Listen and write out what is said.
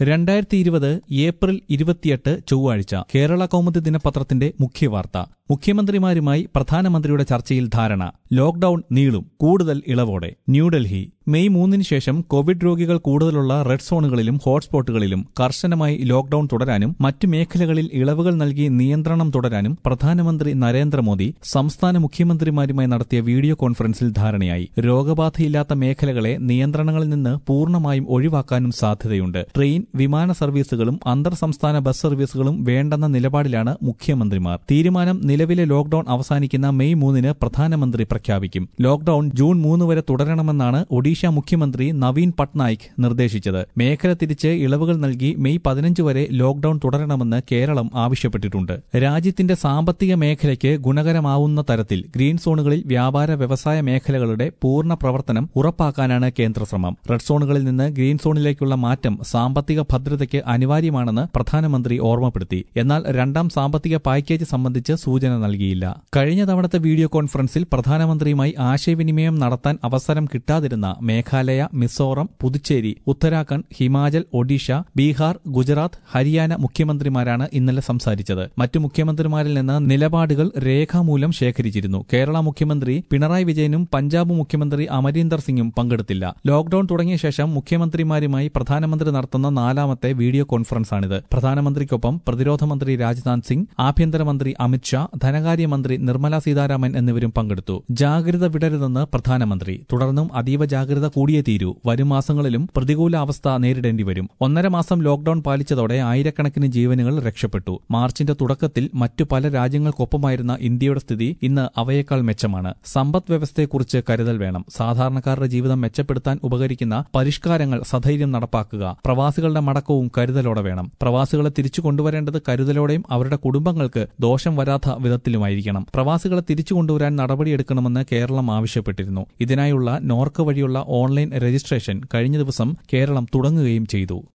രണ്ടായിരത്തി ഇരുപത് ഏപ്രിൽ ഇരുപത്തിയെട്ട് ചൊവ്വാഴ്ച കേരള കൗമുദി ദിനപത്രത്തിന്റെ മുഖ്യവാർത്ത മുഖ്യമന്ത്രിമാരുമായി പ്രധാനമന്ത്രിയുടെ ചർച്ചയിൽ ധാരണ ലോക്ഡൌൺ നീളും കൂടുതൽ ഇളവോടെ ന്യൂഡൽഹി മെയ് മൂന്നിന് ശേഷം കോവിഡ് രോഗികൾ കൂടുതലുള്ള റെഡ് സോണുകളിലും ഹോട്ട്സ്പോട്ടുകളിലും കർശനമായി ലോക്ഡൌൺ തുടരാനും മറ്റ് മേഖലകളിൽ ഇളവുകൾ നൽകി നിയന്ത്രണം തുടരാനും പ്രധാനമന്ത്രി നരേന്ദ്രമോദി സംസ്ഥാന മുഖ്യമന്ത്രിമാരുമായി നടത്തിയ വീഡിയോ കോൺഫറൻസിൽ ധാരണയായി രോഗബാധയില്ലാത്ത മേഖലകളെ നിയന്ത്രണങ്ങളിൽ നിന്ന് പൂർണ്ണമായും ഒഴിവാക്കാനും സാധ്യതയുണ്ട് ട്രെയിൻ വിമാന സർവീസുകളും അന്തർ സംസ്ഥാന ബസ് സർവീസുകളും വേണ്ടെന്ന നിലപാടിലാണ് മുഖ്യമന്ത്രിമാർ തീരുമാനം നിലവിലെ ലോക്ഡൌൺ അവസാനിക്കുന്ന മെയ് മൂന്നിന് പ്രധാനമന്ത്രി പ്രഖ്യാപിക്കും ലോക്ഡൌൺ ജൂൺ മൂന്ന് വരെ തുടരണമെന്നാണ് ഒഡീഷ മുഖ്യമന്ത്രി നവീൻ പട്നായിക് നിർദ്ദേശിച്ചത് മേഖല തിരിച്ച് ഇളവുകൾ നൽകി മെയ് പതിനഞ്ച് വരെ ലോക്ഡൌൺ തുടരണമെന്ന് കേരളം ആവശ്യപ്പെട്ടിട്ടുണ്ട് രാജ്യത്തിന്റെ സാമ്പത്തിക മേഖലയ്ക്ക് ഗുണകരമാവുന്ന തരത്തിൽ ഗ്രീൻ സോണുകളിൽ വ്യാപാര വ്യവസായ മേഖലകളുടെ പൂർണ്ണ പ്രവർത്തനം ഉറപ്പാക്കാനാണ് കേന്ദ്ര ശ്രമം റെഡ് സോണുകളിൽ നിന്ന് ഗ്രീൻ സോണിലേക്കുള്ള മാറ്റം സാമ്പത്തിക ഭദ്രതയ്ക്ക് അനിവാര്യമാണെന്ന് പ്രധാനമന്ത്രി ഓർമ്മപ്പെടുത്തി എന്നാൽ രണ്ടാം സാമ്പത്തിക പാക്കേജ് സംബന്ധിച്ച് സൂചന നൽകിയില്ല കഴിഞ്ഞ തവണത്തെ വീഡിയോ കോൺഫറൻസിൽ പ്രധാനമന്ത്രിയുമായി ആശയവിനിമയം നടത്താൻ അവസരം കിട്ടാതിരുന്ന മേഘാലയ മിസോറം പുതുച്ചേരി ഉത്തരാഖണ്ഡ് ഹിമാചൽ ഒഡീഷ ബീഹാർ ഗുജറാത്ത് ഹരിയാന മുഖ്യമന്ത്രിമാരാണ് ഇന്നലെ സംസാരിച്ചത് മറ്റു മുഖ്യമന്ത്രിമാരിൽ നിന്ന് നിലപാടുകൾ രേഖാമൂലം ശേഖരിച്ചിരുന്നു കേരള മുഖ്യമന്ത്രി പിണറായി വിജയനും പഞ്ചാബ് മുഖ്യമന്ത്രി അമരീന്ദർ സിംഗും പങ്കെടുത്തില്ല ലോക്ഡൌൺ തുടങ്ങിയ ശേഷം മുഖ്യമന്ത്രിമാരുമായി പ്രധാനമന്ത്രി നടത്തുന്ന നാലാമത്തെ വീഡിയോ കോൺഫറൻസാണിത് പ്രധാനമന്ത്രിക്കൊപ്പം പ്രതിരോധ മന്ത്രി രാജ്നാഥ് സിംഗ് ആഭ്യന്തരമന്ത്രി അമിത്ഷാ ധനകാര്യമന്ത്രി നിർമ്മല സീതാരാമൻ എന്നിവരും പങ്കെടുത്തു ജാഗ്രത വിടരുതെന്ന് പ്രധാനമന്ത്രി തുടർന്നും അതീവ ജാഗ്രത കൂടിയേ തീരൂ വരും മാസങ്ങളിലും പ്രതികൂല അവസ്ഥ നേരിടേണ്ടി വരും ഒന്നര മാസം ലോക്ഡൌൺ പാലിച്ചതോടെ ആയിരക്കണക്കിന് ജീവനുകൾ രക്ഷപ്പെട്ടു മാർച്ചിന്റെ തുടക്കത്തിൽ മറ്റു പല രാജ്യങ്ങൾക്കൊപ്പമായിരുന്ന ഇന്ത്യയുടെ സ്ഥിതി ഇന്ന് അവയേക്കാൾ മെച്ചമാണ് സമ്പദ് വ്യവസ്ഥയെക്കുറിച്ച് കരുതൽ വേണം സാധാരണക്കാരുടെ ജീവിതം മെച്ചപ്പെടുത്താൻ ഉപകരിക്കുന്ന പരിഷ്കാരങ്ങൾ സധൈര്യം നടപ്പാക്കുക പ്രവാസികളുടെ മടക്കവും കരുതലോടെ വേണം പ്രവാസികളെ തിരിച്ചു കൊണ്ടുവരേണ്ടത് കരുതലോടെയും അവരുടെ കുടുംബങ്ങൾക്ക് ദോഷം വരാത്ത വിധത്തിലുമായിരിക്കണം പ്രവാസികളെ തിരിച്ചു കൊണ്ടുവരാൻ നടപടിയെടുക്കണമെന്ന് കേരളം ആവശ്യപ്പെട്ടിരുന്നു ഇതിനായുള്ള നോർക്ക വഴിയുള്ള ഓൺലൈൻ രജിസ്ട്രേഷൻ കഴിഞ്ഞ ദിവസം കേരളം തുടങ്ങുകയും ചെയ്തു